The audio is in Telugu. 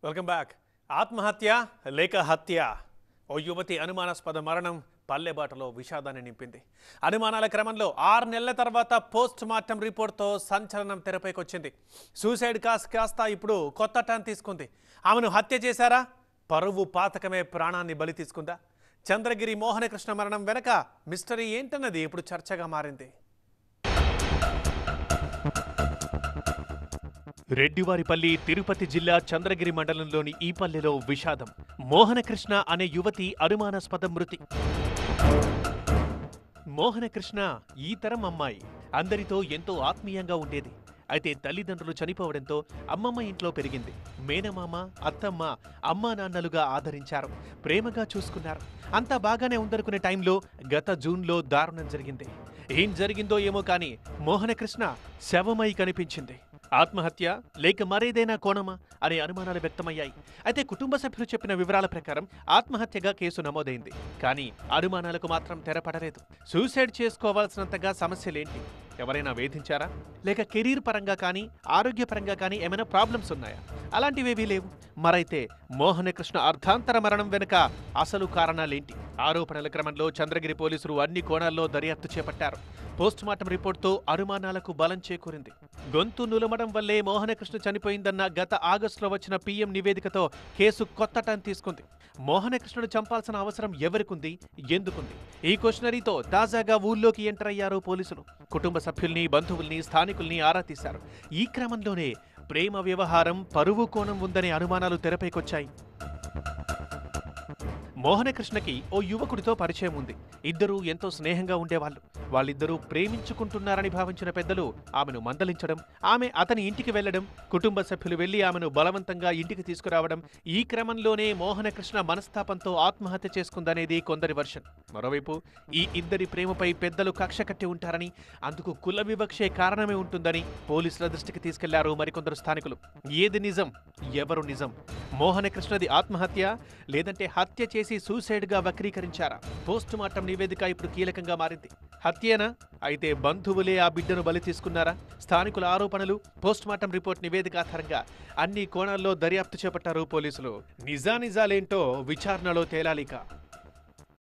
వెల్కమ్ బ్యాక్ ఆత్మహత్య లేక హత్య ఓ యువతి అనుమానాస్పద మరణం పల్లెబాటలో విషాదాన్ని నింపింది అనుమానాల క్రమంలో ఆరు నెలల తర్వాత పోస్ట్ మార్టం రిపోర్ట్తో సంచలనం తెరపైకొచ్చింది సూసైడ్ కాస్ కాస్త ఇప్పుడు కొత్త టర్న్ తీసుకుంది ఆమెను హత్య చేశారా పరువు పాతకమే ప్రాణాన్ని బలి తీసుకుందా చంద్రగిరి మోహనకృష్ణ మరణం వెనక మిస్టరీ ఏంటన్నది ఇప్పుడు చర్చగా మారింది రెడ్డివారిపల్లి తిరుపతి జిల్లా చంద్రగిరి మండలంలోని ఈ పల్లెలో విషాదం మోహనకృష్ణ అనే యువతి అనుమానాస్పద మృతి మోహనకృష్ణ ఈ తరం అమ్మాయి అందరితో ఎంతో ఆత్మీయంగా ఉండేది అయితే తల్లిదండ్రులు చనిపోవడంతో అమ్మమ్మ ఇంట్లో పెరిగింది మేనమామ అత్తమ్మ అమ్మా నాన్నలుగా ఆదరించారు ప్రేమగా చూసుకున్నారు అంతా బాగానే ఉందనుకునే టైంలో గత జూన్లో దారుణం జరిగింది ఏం జరిగిందో ఏమో కానీ మోహనకృష్ణ శవమై కనిపించింది ఆత్మహత్య లేక మరేదైనా కోణమా అనే అనుమానాలు వ్యక్తమయ్యాయి అయితే కుటుంబ సభ్యులు చెప్పిన వివరాల ప్రకారం ఆత్మహత్యగా కేసు నమోదైంది కానీ అనుమానాలకు మాత్రం తెరపడలేదు సూసైడ్ చేసుకోవాల్సినంతగా సమస్యలేంటి ఎవరైనా వేధించారా లేక కెరీర్ పరంగా కానీ ఆరోగ్యపరంగా కానీ ఏమైనా ప్రాబ్లమ్స్ ఉన్నాయా అలాంటివేవీ లేవు మరైతే మోహనకృష్ణ అర్ధాంతర మరణం వెనుక అసలు కారణాలేంటి ఆరోపణల క్రమంలో చంద్రగిరి పోలీసులు అన్ని కోణాల్లో దర్యాప్తు చేపట్టారు పోస్టుమార్టం రిపోర్ట్తో అనుమానాలకు బలం చేకూరింది గొంతు నులమడం వల్లే మోహనకృష్ణ చనిపోయిందన్న గత ఆగస్టులో వచ్చిన పీఎం నివేదికతో కేసు కొత్త టర్న్ తీసుకుంది మోహనకృష్ణను చంపాల్సిన అవసరం ఎవరికుంది ఎందుకుంది ఈ క్వశ్చనరీతో తాజాగా ఊళ్ళోకి ఎంటర్ అయ్యారు పోలీసులు కుటుంబ సభ్యుల్ని బంధువుల్ని స్థానికుల్ని ఆరా తీశారు ఈ క్రమంలోనే ప్రేమ వ్యవహారం పరువు కోణం ఉందనే అనుమానాలు తెరపైకొచ్చాయి మోహనకృష్ణకి ఓ యువకుడితో పరిచయం ఉంది ఇద్దరూ ఎంతో స్నేహంగా ఉండేవాళ్ళు వాళ్ళిద్దరూ ప్రేమించుకుంటున్నారని భావించిన పెద్దలు ఆమెను మందలించడం ఆమె అతని ఇంటికి వెళ్లడం కుటుంబ సభ్యులు వెళ్లి ఆమెను బలవంతంగా ఇంటికి తీసుకురావడం ఈ క్రమంలోనే మోహనకృష్ణ మనస్తాపంతో ఆత్మహత్య చేసుకుందనేది కొందరి వర్షన్ మరోవైపు ఈ ఇద్దరి ప్రేమపై పెద్దలు కక్ష కట్టి ఉంటారని అందుకు కుల వివక్షే కారణమే ఉంటుందని పోలీసుల దృష్టికి తీసుకెళ్లారు మరికొందరు స్థానికులు ఏది నిజం ఎవరు నిజం మోహనకృష్ణది ఆత్మహత్య లేదంటే హత్య చేసి సూసైడ్ గా వక్రీకరించారా పోస్ట్ మార్టం నివేదిక ఇప్పుడు కీలకంగా మారింది హత్యేనా అయితే బంధువులే ఆ బిడ్డను బలి తీసుకున్నారా స్థానికుల ఆరోపణలు పోస్ట్ మార్టం రిపోర్ట్ నివేదిక ఆధారంగా అన్ని కోణాల్లో దర్యాప్తు చేపట్టారు పోలీసులు నిజానిజాలేంటో విచారణలో తేలాలిక